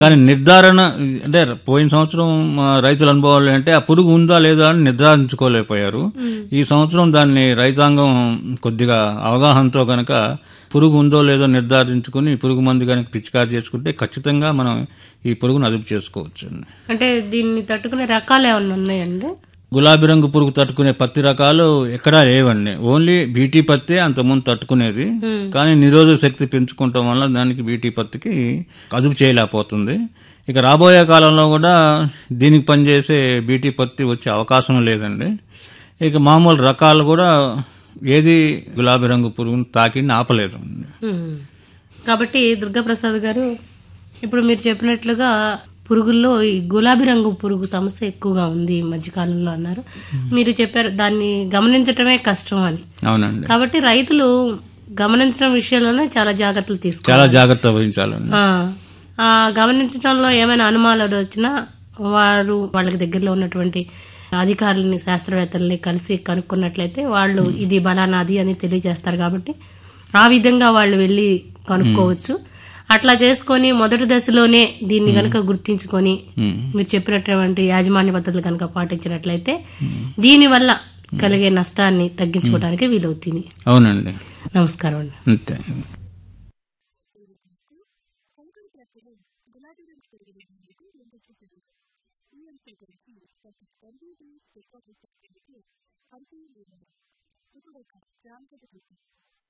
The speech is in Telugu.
కానీ నిర్ధారణ అంటే పోయిన సంవత్సరం మా రైతుల అనుభవాలు అంటే ఆ పురుగు ఉందా లేదా అని నిర్ధారించుకోలేకపోయారు ఈ సంవత్సరం దాన్ని రైతాంగం కొద్దిగా అవగాహనతో గనక పురుగు ఉందో లేదో నిర్ధారించుకుని పురుగు మందు కనుక పిచికారి చేసుకుంటే ఖచ్చితంగా మనం ఈ పురుగును అదుపు చేసుకోవచ్చు అంటే దీన్ని తట్టుకునే రకాలు ఏమన్నా ఉన్నాయండి గులాబీ రంగు పురుగు తట్టుకునే పత్తి రకాలు ఎక్కడా లేవండి ఓన్లీ బీటీ పత్తే అంతకుముందు తట్టుకునేది కానీ నిరోధక శక్తి పెంచుకోవటం వల్ల దానికి బీటీ పత్తికి అదుపు చేయలేకపోతుంది ఇక రాబోయే కాలంలో కూడా దీనికి పనిచేసే బీటీ పత్తి వచ్చే అవకాశం లేదండి ఇక మామూలు రకాలు కూడా ఏది గులాబీ రంగు పురుగును తాకి ఆపలేదు ఉమ్. కాబట్టి దుర్గాప్రసాద్ గారు ఇప్పుడు మీరు చెప్పినట్లుగా పురుగుల్లో ఈ గులాబీ రంగు పురుగు సమస్య ఎక్కువగా ఉంది ఈ మధ్యకాలంలో అన్నారు మీరు చెప్పారు దాన్ని గమనించటమే కష్టం అని అవునండి కాబట్టి రైతులు గమనించడం విషయంలోనే చాలా జాగ్రత్తలు తీసుకోవాలి చాలా జాగ్రత్త వహించాలండి ఆ, ఆ గమనించడంలో ఏమైనా అనుమానాలు వచ్చినా వారు వాళ్ళకి దగ్గరలో ఉన్నటువంటి అధికారులని శాస్త్రవేత్తల్ని కలిసి కనుక్కున్నట్లయితే వాళ్ళు ఇది బలానాది అని తెలియజేస్తారు కాబట్టి ఆ విధంగా వాళ్ళు వెళ్ళి కనుక్కోవచ్చు అట్లా చేసుకొని మొదటి దశలోనే దీన్ని కనుక గుర్తించుకొని ఉమ్. మీరు చెప్పినటువంటి యాజమాన్య పద్ధతులు కనుక పాటించినట్లయితే దీనివల్ల కలిగే నష్టాన్ని తగ్గించుకోవడానికి వీలవుతుంది అవునండి నమస్కారం అండి అంతే